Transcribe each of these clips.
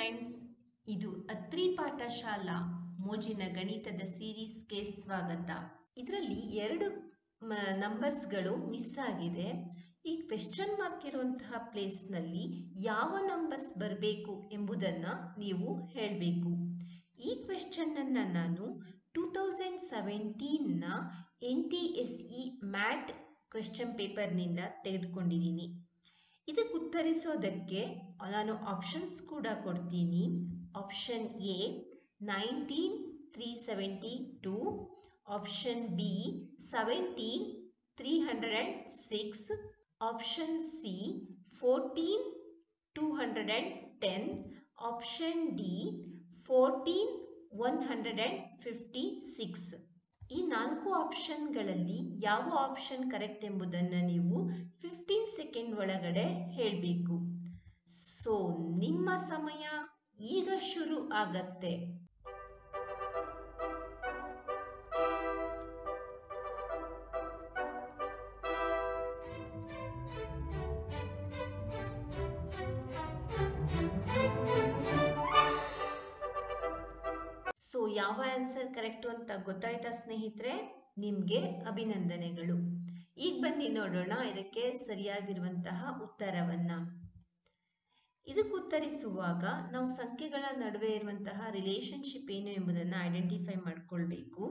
friends ಇದು ಅತ್ರಿ ಪಾಠಶಾಲಾ ಮೋಜಿನ ಗಣಿತದ ಸೀರೀಸ್ಗೆ ಸ್ವಾಗತ ಇದರಲ್ಲಿ ಎರಡು ನಂಬರ್ಸ್ಗಳು ಮಿಸ್ ಆಗಿದೆ ಈ ಕ್ವೆಶ್ಚನ್ ಮಾರ್ಕ್ ಇರುವಂತಹ ಪ್ಲೇಸ್ನಲ್ಲಿ ಯಾವ ನಂಬರ್ಸ್ ಬರಬೇಕು ಎಂಬುದನ್ನು ನೀವು ಹೇಳಬೇಕು ಈ ಕ್ವೆಶ್ಚನ್ನನ್ನು ನಾನು ಟೂ ತೌಸಂಡ್ ಸೆವೆಂಟೀನ್ನ N T S E MAT question ಪೇಪರ್ನಿಂದ ತೆಗೆದುಕೊಂಡಿದ್ದೀನಿ ಇದಕ್ಕೆ ಉತ್ತರಿಸೋದಕ್ಕೆ ನಾನು ಆಪ್ಷನ್ಸ್ ಕೂಡ ಕೊಡ್ತೀನಿ option A nineteen three seventy two option B seventeen three hundred and six option C fourteen two hundred and ten option D fourteen one hundred and fifty six ಈ ನಾಲ್ಕು ಆಪ್ಷನ್ಗಳಲ್ಲಿ ಯಾವ ಆಪ್ಷನ್ ಕರೆಕ್ಟ್ ಎಂಬುದನ್ನು ನೀವು fifteen second ಒಳಗಡೆ ಹೇಳಬೇಕು so ನಿಮ್ಮ ಸಮಯ ಈಗ ಶುರು ಆಗತ್ತೆ ಸೊ ಯಾವ ಆನ್ಸರ್ ಕರೆಕ್ಟು ಅಂತ ಗೊತ್ತಾಯ್ತಾ ಸ್ನೇಹಿತರೆ ನಿಮಗೆ ಅಭಿನಂದನೆಗಳು ಈಗ ಬನ್ನಿ ನೋಡೋಣ ಇದಕ್ಕೆ ಸರಿಯಾಗಿರುವಂತಹ ಉತ್ತರವನ್ನ ಇದಕ್ಕೆ ಉತ್ತರಿಸುವಾಗ ನಾವು ಸಂಖ್ಯೆಗಳ ನಡುವೆ ಇರುವಂತಹ ರಿಲೇಶನ್ಶಿಪ್ ಏನು ಎಂಬುದನ್ನು ಐಡೆಂಟಿಫೈ ಮಾಡ್ಕೊಳ್ಬೇಕು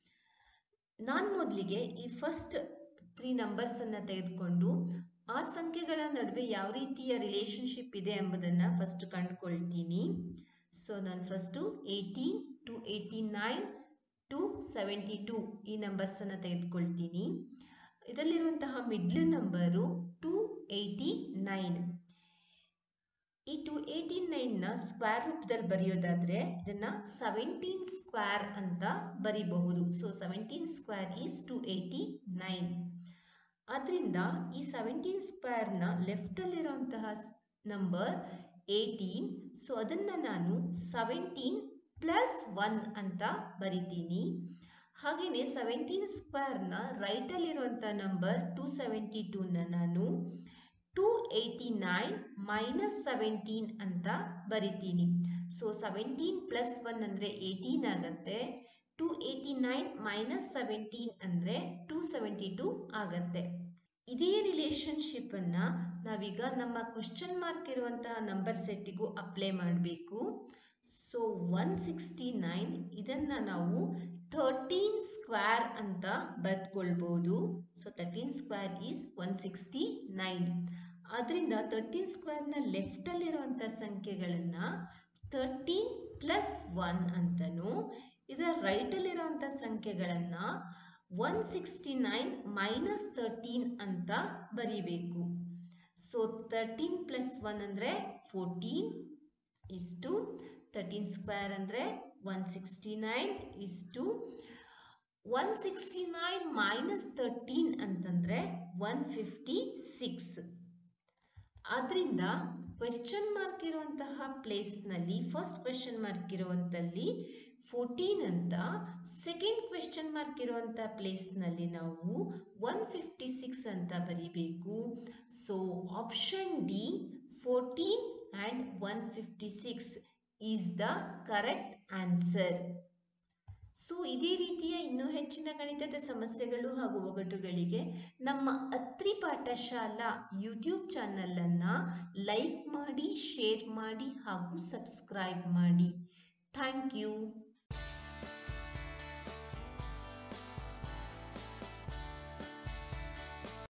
ನಾನು ಮೊದಲಿಗೆ ಈ ಫಸ್ಟ್ ತ್ರೀ ನಂಬರ್ಸನ್ನು ತೆಗೆದುಕೊಂಡು ಆ ಸಂಖ್ಯೆಗಳ ನಡುವೆ ಯಾವ ರೀತಿಯ ರಿಲೇಶನ್ಶಿಪ್ ಇದೆ ಎಂಬುದನ್ನು ಫಸ್ಟ್ ಕಂಡುಕೊಳ್ತೀನಿ ಸೊ ನಾನು first eighteen two eighty nine two seventy two ಈ ನಂಬರ್ಸನ್ನು ತೆಗೆದುಕೊಳ್ತೀನಿ ಇದರಲ್ಲಿರುವಂತಹ middle number two eighty nine ಈ ಟು ಏಯ್ಟಿ ನೈನ್ನ ಸ್ಕ್ವೇರ್ ರೂಪದಲ್ಲಿ ಬರೆಯೋದಾದರೆ ಇದನ್ನು ಸೆವೆಂಟೀನ್ ಸ್ಕ್ವೇರ್ ಅಂತ ಬರಿಬಹುದು so seventeen square is two eighty nine ಆದ್ದರಿಂದ ಈ ಸೆವೆಂಟೀನ್ ಸ್ಕ್ವೇರ್ನ ಲೆಫ್ಟಲ್ಲಿರುವಂತಹ ನಂಬರ್ ಏಯ್ಟೀನ್ ಸೊ ಅದನ್ನು ನಾನು ಸೆವೆಂಟೀನ್ ಪ್ಲಸ್ ಒನ್ ಅಂತ ಬರಿತೀನಿ ಹಾಗೆಯೇ ಸೆವೆಂಟೀನ್ ಸ್ಕ್ವೇರ್ನ ರೈಟಲ್ಲಿರುವಂಥ ನಂಬರ್ ಟು ಸೆವೆಂಟಿ ಟೂನ ನಾನು two eighty nine minus seventeen ಅಂತ ಬರಿತೀನಿ ಸೊ ಸೆವೆಂಟೀನ್ ಪ್ಲಸ್ ಒನ್ ಅಂದರೆ ಏಯ್ಟೀನ್ ಆಗುತ್ತೆ two eighty nine minus seventeen ಅಂದರೆ ಟು ಸೆವೆಂಟಿ ಟು ಆಗತ್ತೆ ಇದೇ ರಿಲೇಶನ್ಶಿಪ್ಪನ್ನು ನಾವೀಗ ನಮ್ಮ ಕ್ವಶನ್ ಮಾರ್ಕ್ ಇರುವಂತಹ ನಂಬರ್ ಸೆಟ್ಟಿಗೂ ಅಪ್ಲೈ ಮಾಡಬೇಕು ಸೊ ಒನ್ ಸಿಕ್ಸ್ಟಿ ನೈನ್ ಇದನ್ನು ನಾವು ಥರ್ಟೀನ್ ಸ್ಕ್ವೇರ್ ಅಂತ ಬರೆದುಕೊಳ್ಬೋದು so thirteen square is one sixty nine ಆದ್ದರಿಂದ ತರ್ಟೀನ್ ಸ್ಕ್ವೇರ್ನ ಲೆಫ್ಟಲ್ಲಿರುವಂಥ ಸಂಖ್ಯೆಗಳನ್ನು ತರ್ಟೀನ್ ಪ್ಲಸ್ ಒನ್ ಅಂತನೂ ಇದರ ರೈಟಲ್ಲಿರುವಂಥ ಸಂಖ್ಯೆಗಳನ್ನು one sixty nine minus thirteen ಅಂತ ಬರೀಬೇಕು ಸೊ ತರ್ಟೀನ್ ಪ್ಲಸ್ ಒನ್ ಅಂದರೆ ಫೋರ್ಟೀನ್ ಇಷ್ಟು ತರ್ಟೀನ್ ಸ್ಕ್ವೇರ್ ಅಂದರೆ ಒನ್ ಸಿಕ್ಸ್ಟಿ ನೈನ್ ಇಷ್ಟು one sixty nine minus thirteen ಅಂತಂದರೆ ಒನ್ ಫಿಫ್ಟಿ ಸಿಕ್ಸ್ ಆದ್ದರಿಂದ ಕ್ವೆಶ್ಚನ್ ಮಾರ್ಕ್ ಇರುವಂತಹ ಪ್ಲೇಸ್ನಲ್ಲಿ ಫಸ್ಟ್ ಕ್ವೆಶ್ಚನ್ ಮಾರ್ಕ್ ಇರುವಂಥಲ್ಲಿ ಫೋರ್ಟೀನ್ ಅಂತ ಸೆಕೆಂಡ್ ಕ್ವೆಶ್ಚನ್ ಮಾರ್ಕ್ ಇರುವಂಥ ಪ್ಲೇಸ್ನಲ್ಲಿ ನಾವು ಒನ್ ಫಿಫ್ಟಿ ಸಿಕ್ಸ್ ಅಂತ ಬರೀಬೇಕು so option D fourteen and one fifty six is the correct answer so ಇದೇ ರೀತಿಯ ಇನ್ನೂ ಹೆಚ್ಚಿನ ಗಣಿತದ ಸಮಸ್ಯೆಗಳು ಹಾಗೂ ಒಗಟುಗಳಿಗೆ ನಮ್ಮ ಅತ್ರಿ ಪಾಠಶಾಲಾ ಯೂಟ್ಯೂಬ್ ಚಾನಲನ್ನು ಲೈಕ್ ಮಾಡಿ ಶೇರ್ ಮಾಡಿ ಹಾಗೂ ಸಬ್ಸ್ಕ್ರೈಬ್ ಮಾಡಿ ಥ್ಯಾಂಕ್ ಯು